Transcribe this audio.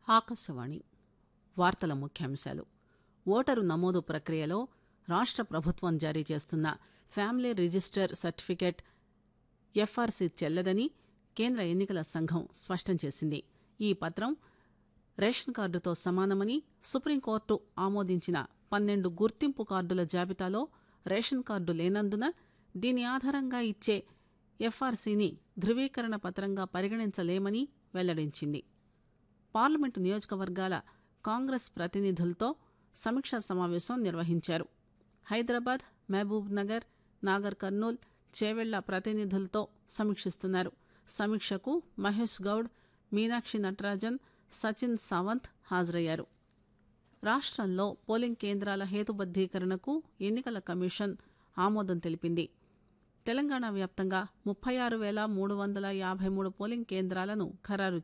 ఆకాశవాణి వార్తల ముఖ్యాంశాలు ఓటరు నమోదు ప్రక్రియలో రాష్ట ప్రభుత్వం జారీ చేస్తున్న ఫ్యామిలీ రిజిస్టర్ సర్టిఫికేట్ ఎఫ్ఆర్సీ చెల్లదని కేంద్ర ఎన్నికల సంఘం స్పష్టం చేసింది ఈ పత్రం రేషన్ కార్డుతో సమానమని సుప్రీంకోర్టు ఆమోదించిన పన్నెండు గుర్తింపు కార్డుల జాబితాలో రేషన్ కార్డు లేనందున దీని ఆధారంగా ఇచ్చే ఎఫ్ఆర్సీని ధృవీకరణ పత్రంగా పరిగణించలేమని వెల్లడించింది పార్లమెంటు నియోజకవర్గాల కాంగ్రెస్ ప్రతినిధులతో సమీక్షా సమావేశం నిర్వహించారు హైదరాబాద్ మహబూబ్ నగర్ నాగర్ కర్నూల్ చేవెళ్ల ప్రతినిధులతో సమీక్షిస్తున్నారు సమీక్షకు మహేష్ గౌడ్ మీనాక్షి నటరాజన్ సచిన్ సావంత్ హాజరయ్యారు రాష్ట్రంలో పోలింగ్ కేంద్రాల హేతుబద్దీకరణకు ఎన్నికల కమిషన్ ఆమోదం తెలిపింది తెలంగాణ వ్యాప్తంగా ముప్పై ఆరు వేల మూడు వందల యాభై మూడు పోలింగ్ కేంద్రాలను ఖరారు